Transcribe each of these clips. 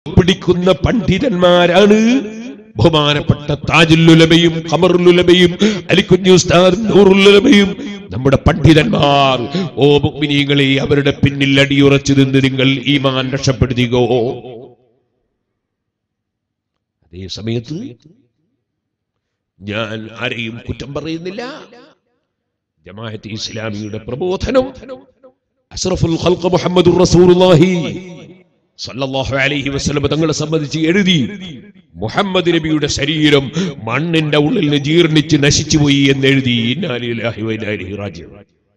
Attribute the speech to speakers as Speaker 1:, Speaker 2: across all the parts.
Speaker 1: പിടിക്കുന്ന പണ്ഡിതന്മാരാണ് ബഹുമാനപ്പെട്ട താജുല്ലുലമയും ഖമറുലുലമയും അലിക്കുഞ്ഞു ഉസ്താദും നൂറുലുലമയും നമ്മുടെ പണ്ഡിതന്മാർ ഓ മുഗ്മിനീങ്ങളെ അവരുടെ പിന്നിൽ അടിയുറച്ചു നിന്ന് നിങ്ങൾ ഈമാൻ രക്ഷപ്പെടുത്തുകയോ അതേ സമയത്ത് ഞാൻ ആരെയും കുറ്റം പറയുന്നില്ല ജമാഅത്ത് ഇസ്ലാമിയുടെ പ്രബോധനം അഷ്റഫുൽ ഖൽഖ് മുഹമ്മദുർ റസൂലുള്ളാഹി സല്ലല്ലാഹു അലൈഹി വസല്ലം തങ്ങളെ സംബന്ധിച്ച് എഴുതി മുഹമ്മദ് നബിയുടെ ശരീരം മണ്ണിന്റെ ഉള്ളിൽ നിന്ന് ജീർണിച്ച് നശിച്ചുപോയി എന്ന് എഴുതി ഇന്നാ ലില്ലാഹി വ ഇന്നാ ഇലൈഹി റാജിഊൻ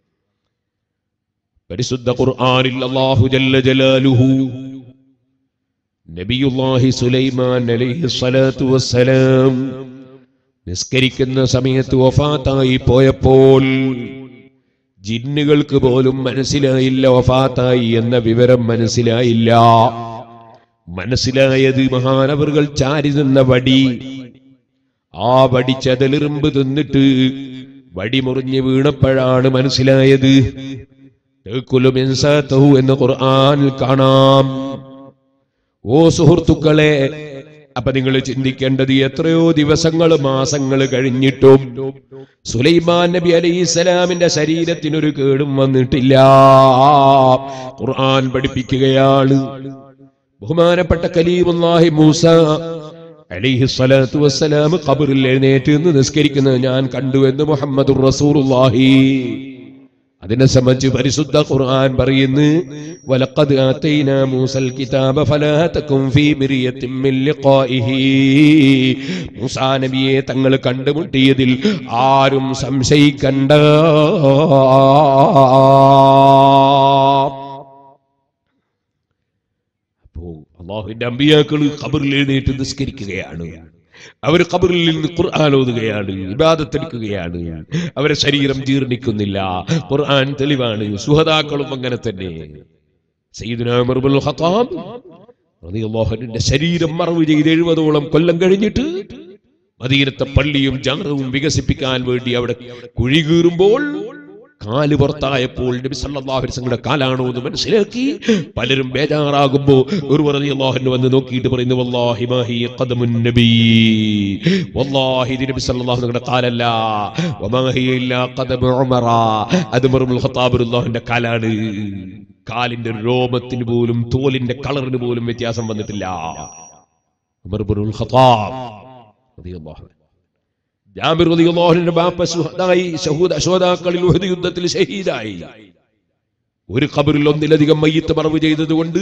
Speaker 1: പരിശുദ്ധ ഖുർആനിൽ അല്ലാഹു ജല്ല ജലാലുഹു നബിയുല്ലാഹി സുലൈമാൻ അലൈഹി സ്വലാത്തു വസ്സലാം നിസ്കരിക്കുന്ന സമയത്ത് വഫാത്തായി പോയപ്പോൾ ജിന്നുകൾക്ക് പോലും മനസ്സിലായില്ല വഫാത്തായി എന്ന വിവരം മനസ്സിലായില്ല മനസ്സിലായത് മഹാനവറുകൾ ചാരി നിന്ന വടി ആ വടി ചതലിറുമ്പ് തിന്നിട്ട് വടി മുറിഞ്ഞ് വീണപ്പോഴാണ് മനസ്സിലായത് തഅക്കുലു മിൻ സാതഹു എന്ന് ഖുർആനിൽ കാണാം ഓ സുഹൃത്തുക്കളെ അപ്പൊ നിങ്ങൾ ചിന്തിക്കേണ്ടത് എത്രയോ ദിവസങ്ങൾ മാസങ്ങൾ കഴിഞ്ഞിട്ടും സുലൈമാൻ നബി അലൈഹി സ്വലാമിന്റെ ശരീരത്തിനൊരു കേടും വന്നിട്ടില്ല ഖുർആൻ പഠിപ്പിക്കുകയാണ് ബഹുമാനപ്പെട്ട കലീമുല്ലാഹി മൂസ അലൈഹി സ്വലാത്തു വസ്സലാം ഖബറിൽ എഴുന്നേറ്റ് നിന്ന് നിസ്കരിക്കുന്നത് ഞാൻ കണ്ടു എന്ന് മുഹമ്മദ് റസൂലുള്ളാഹി അതിനെ സംബന്ധിച്ച് പരിശുദ്ധ ഖുർആൻ പറയുന്നു വലഖദ് ആതൈനാ മൂസൽ കിതാബ ഫലാ തകും ഫീ മിറിയത്തിൻ മിൻ ലിഖാഇഹി മൂസാ നബിയെ തങ്ങൾ കണ്ടുമുട്ടിയതിൽ ആരും സംശയിക്കണ്ട അപ്പോ അള്ളാഹുവിന്റെ അമ്പിയാക്കൾ ഖബറിൽ എഴുന്നേറ്റ് നിസ്കരിക്കുകയാണ് അവർ ഖബറിൽ നിന്ന് ഖുർആൻ ഓതുകയാണ് ഇബാദത്തെടുക്കുകയാണ് അവരെ ശരീരം ജീർണിക്കുന്നില്ല ഖുർആൻ തെളിവാണ് സുഹതാക്കളും അങ്ങനെ തന്നെ സയ്യിദുനാ ഉമർ ഇബ്നുൽ ഖത്താബ് റളിയല്ലാഹുവിന്റെ ശരീരം മറവ് ചെയ്ത് എഴുപതോളം കൊല്ലം കഴിഞ്ഞിട്ട് മദീനത്തെ പള്ളിയും ജാറവും വികസിപ്പിക്കാൻ വേണ്ടി അവിടെ കുഴി കീറുമ്പോൾ കാല് പുറത്തായപ്പോൾ നബി സല്ലല്ലാഹു അലൈഹി വസല്ലമയുടെ കാലാണോ എന്ന് മനസ്സിലാക്കി പലരും ബേജാറാകുമ്പോ ഒരു റളിയല്ലാഹു വന്ന് നോക്കിയിട്ട് പറയുന്നു വല്ലാഹി മാ ഹി ഖദമുൻ നബി വല്ലാഹി ഇത് നബി സല്ലല്ലാഹു അലൈഹി വസല്ലമയുടെ കാലല്ല വമാ ഹി ഇല്ലാ ഖദമു ഉമറ അത് ഉമർ ഇബ്നുൽ ഖത്താബ് റളിയല്ലാഹുവിന്റെ കാലാണ് കാലിന്റെ രോമത്തിന് പോലും തോലിന്റെ കളറിന് പോലും വ്യത്യാസം വന്നിട്ടില്ല ഉമർ ഇബ്നുൽ ഖത്താബ് റളിയല്ലാഹു അൻഹു ജാബിർ റളിയല്ലാഹുവിന്റെ ബാപ്പ ശുഹദായി ശഹൂദ ശുഹദാക്കളിൽ ഉഹദ് യുദ്ധത്തിൽ ഷഹീദായി ഒരു ഖബറിൽ ഒന്നിലധികം മയ്യത്ത് മറവ് ചെയ്തതുകൊണ്ട്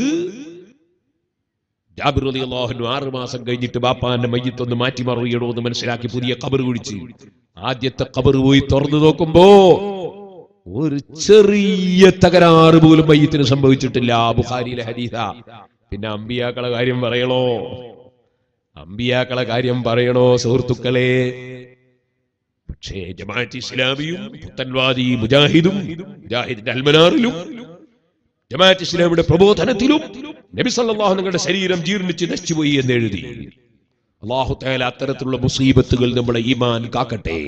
Speaker 1: ജാബിർ റളിയല്ലാഹു ആറ് മാസം കഴിഞ്ഞിട്ട് ബാപ്പാന്റെ മയ്യത്ത് ഒന്ന് മാറ്റി മറവിയടോ എന്ന് മനസ്സിലാക്കി പുതിയ ഖബർ കുഴിച്ച് ആദ്യത്തെ ഖബർ പോയി തുറന്നു നോക്കുമ്പോ ഒരു ചെറിയ തകരാറ് പോലും മയ്യത്തിന് സംഭവിച്ചിട്ടില്ല ബുഖാരിയിലെ ഹദീസ പിന്നെ അമ്പിയാക്കളെ കാര്യം പറയണോ അമ്പിയാക്കളെ കാര്യം പറയണോ സുഹൃത്തുക്കളെ പക്ഷേ ജമാഅത്ത് ഇസ്ലാമിയും പുത്തൻവാദി മുജാഹിദും മുജാഹിദിന്റെ അൽമനാറിലും ജമാഅത്ത് ഇസ്ലാമിയുടെ പ്രബോധനത്തിലും നബി സല്ലല്ലാഹു നിങ്ങളുടെ ശരീരം ജീർണിച്ച് നശിച്ചുപോയി എന്ന് എഴുതി അള്ളാഹു തആല അത്തരത്തിലുള്ള മുസീബത്തുകൾ നമ്മളെ ഈമാൻ കാക്കട്ടെ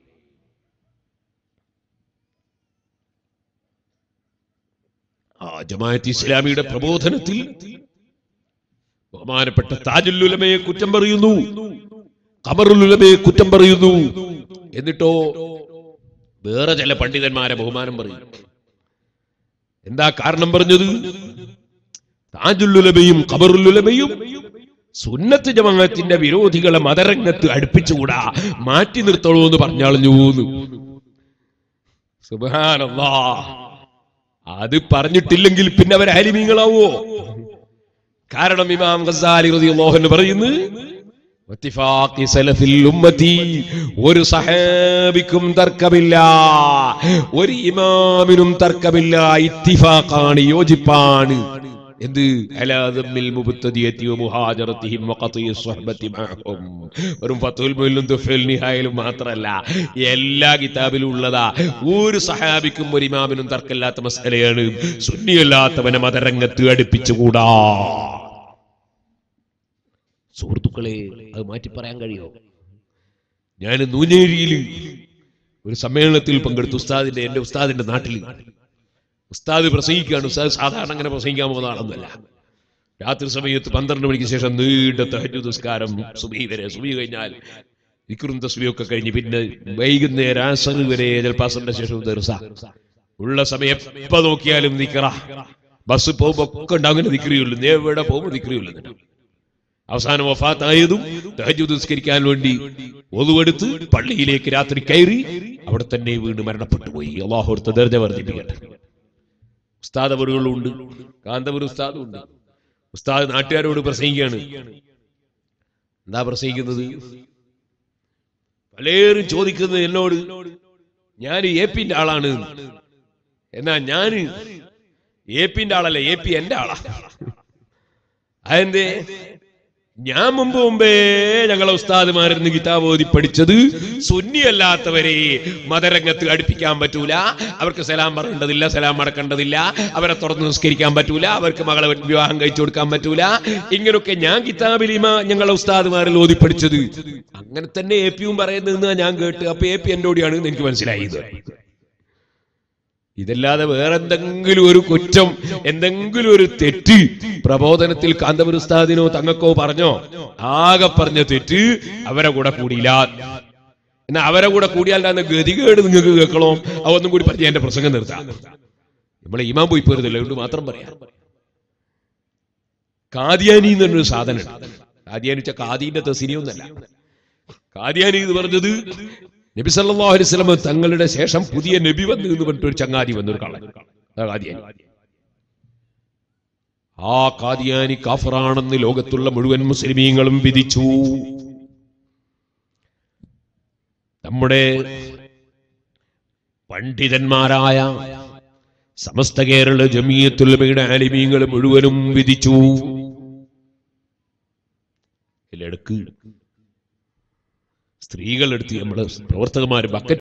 Speaker 1: ആ ജമാഅത്ത് ഇസ്ലാമിയുടെ പ്രബോധനത്തിൽ ബഹുമാനപ്പെട്ട താജുല്ലുലമയെ കുറ്റം പറയുന്നു കമറുലുലമയെ കുറ്റം പറയുന്നു എന്നിട്ടോ വേറെ ചില പണ്ഡിതന്മാരെ ബഹുമാനം പറയും എന്താ കാരണം പറഞ്ഞത് താജുല്ലുലമയും കബറുലുലമയും സുന്നത്ത് ജമാഅത്തിന്റെ വിരോധികളെ മതരംഗത്ത് അടുപ്പിച്ചുകൂടാ മാറ്റി നിർത്തണോ എന്ന് പറഞ്ഞാളഞ്ഞു സുബാനല്ലാ അത് പറഞ്ഞിട്ടില്ലെങ്കിൽ പിന്നെ അവർ അലിമീങ്ങളാവോ കാരണം ഇമാം ഖസാലി റളിയല്ലാഹു അൻഹു പറയുന്നു വത്തിഫാഖി സലഫിൽ ഉമ്മത്തി ഒരു സഹാബിക്കും തർക്കമില്ല ഒരു ഇമാമിനും തർക്കമില്ല ഇത്തിഫാഖാണ് യോജിപ്പാണ് എന്ത് അലാ ദമ്മിൽ മുബ്തദിയത്തി വമുഹാജറതിഹിം വഖതി സ്വഹബത്തി മഅഹും വെറും ഫത്തുൽ മുല്ലും തുഫൽ നിഹായിലും മാത്രമല്ല എല്ലാ കിതാബിലും ഉള്ളതാ ഒരു സഹാബിക്കും ഒരു ഇമാമിനും തർക്കമില്ലാത്ത മസലയാണ് സുന്നിയല്ലാത്തവനെ മതരംഗത്ത് അടുപ്പിച്ചുകൂടാ സുഹൃത്തുക്കളെ അത് മാറ്റി പറയാൻ കഴിയോ ഞാൻ നൂനേരിയിൽ ഒരു സമ്മേളനത്തിൽ പങ്കെടുത്തു ഉസ്താദിന്റെ എന്റെ ഉസ്താദിന്റെ നാട്ടിൽ ഉസ്താദ് പ്രസംഗിക്കുകയാണ് ഉസ്താദ് സാധാരണ അങ്ങനെ പ്രസംഗിക്കാൻ പോകുന്ന ആളൊന്നുമല്ല രാത്രി സമയത്ത് പന്ത്രണ്ട് മണിക്ക് ശേഷം നീണ്ട തഹജു നിസ്കാരം സുബി വരെ സുബി കഴിഞ്ഞാൽ ഇക്കുറും തസ്ബിയൊക്കെ കഴിഞ്ഞ് പിന്നെ വൈകുന്നേരം അസർ വരെ ചിലപ്പോൾ അസറിന്റെ ശേഷം ദർസ ഉള്ള സമയം എപ്പോ നോക്കിയാലും നിക്കറ ബസ് പോകുമ്പോ ഒക്കെ ഉണ്ട് അങ്ങനെ നിക്കറിയുള്ളൂ നീ എവിടെ പോകുമ്പോ നിക്കറിയുള്ളൂ എന്നിട്ട് അവസാനം വഫാത്തായതും തഹജുദ് നിസ്കരിക്കാൻ വേണ്ടി ഒതുവെടുത്ത് പള്ളിയിലേക്ക് രാത്രി കയറി അവിടെ തന്നെ വീണ് മരണപ്പെട്ടു പോയി അള്ളാഹു അടുത്ത ദർജ വർദ്ധിപ്പിക്കട്ടെ ഉസ്താദ് അവറുകളുണ്ട് കാന്തപുരം ഉസ്താദും ഉണ്ട് ഉസ്താദ് നാട്ടുകാരോട് പ്രസംഗിക്കുകയാണ് എന്താ പ്രസംഗിക്കുന്നത് പലരും ചോദിക്കുന്നത് എന്നോട് ഞാൻ എ പിന്റെ ആളാണ് എന്നാ ഞാൻ എ പിന്റെ ആളല്ല എ പി എന്റെ ആളാ അതെന്തേ ഞാൻ മുമ്പ് മുമ്പേ ഞങ്ങളെ ഉസ്താദുമാരിന്ന് കിതാബ് ഓതി പഠിച്ചത് സുന്നിയല്ലാത്തവരെ മതരംഗത്ത് അടുപ്പിക്കാൻ പറ്റൂല അവർക്ക് സലാം പറയേണ്ടതില്ല സലാം മടക്കേണ്ടതില്ല അവരെ തുറന്ന് നിസ്കരിക്കാൻ പറ്റൂല അവർക്ക് മകളെ വിവാഹം കഴിച്ചു കൊടുക്കാൻ പറ്റൂല ഇങ്ങനൊക്കെ ഞാൻ കിതാബിലിമ ഞങ്ങളെ ഉസ്താദുമാരിൽ ഓതി പഠിച്ചത് അങ്ങനെ തന്നെ എ പിയും പറയുന്നതെന്ന് ഞാൻ കേട്ട് അപ്പൊ എ പി എന്റെ ഓടിയാണ് എനിക്ക് മനസ്സിലായത് ഇതല്ലാതെ വേറെ എന്തെങ്കിലും ഒരു കുറ്റം എന്തെങ്കിലും ഒരു തെറ്റ് പ്രബോധനത്തിൽ കാന്തപുരസ്താദിനോ തങ്ങൾക്കോ പറഞ്ഞോ ആകെ പറഞ്ഞ തെറ്റ് അവരെ കൂടെ കൂടിയില്ല എന്നാ അവരെ കൂടെ കൂടിയാൽ തന്നെ ഗതികേട് നിങ്ങൾക്ക് കേൾക്കണോ അതൊന്നും കൂടി പറഞ്ഞ് എന്റെ പ്രസംഗം നിർത്താം നമ്മളെ ഇമാം പോയി പോരുന്നില്ല അതുകൊണ്ട് മാത്രം പറയാം കാദിയാനി എന്നൊരു സാധനം കാദിയാനി വെച്ചാൽ കാദീന്റെ തെസിനിയൊന്നല്ല കാദിയാനി എന്ന് പറഞ്ഞത് നബി സല്ലല്ലാഹു അലൈഹി വസല്ലം തങ്ങളുടെ ശേഷം പുതിയ നബി വന്നു എന്ന് പറഞ്ഞിട്ട് ഒരു ചങ്ങാതി വന്നൊരു കള്ളൻ അതാ കാദിയാനി ആ കാദിയാനി കാഫറാണെന്ന് ലോകത്തുള്ള മുഴുവൻ മുസ്ലിമീങ്ങളും വിധിച്ചു നമ്മുടെ പണ്ഡിതന്മാരായ സമസ്ത കേരള ജമീയത്തുലമയുടെ ആലിമീങ്ങൾ മുഴുവനും വിധിച്ചു ഇതിലെടുക്ക് സ്ത്രീകളെടുത്ത് നമ്മുടെ പ്രവർത്തകന്മാർ ബക്കറ്റ്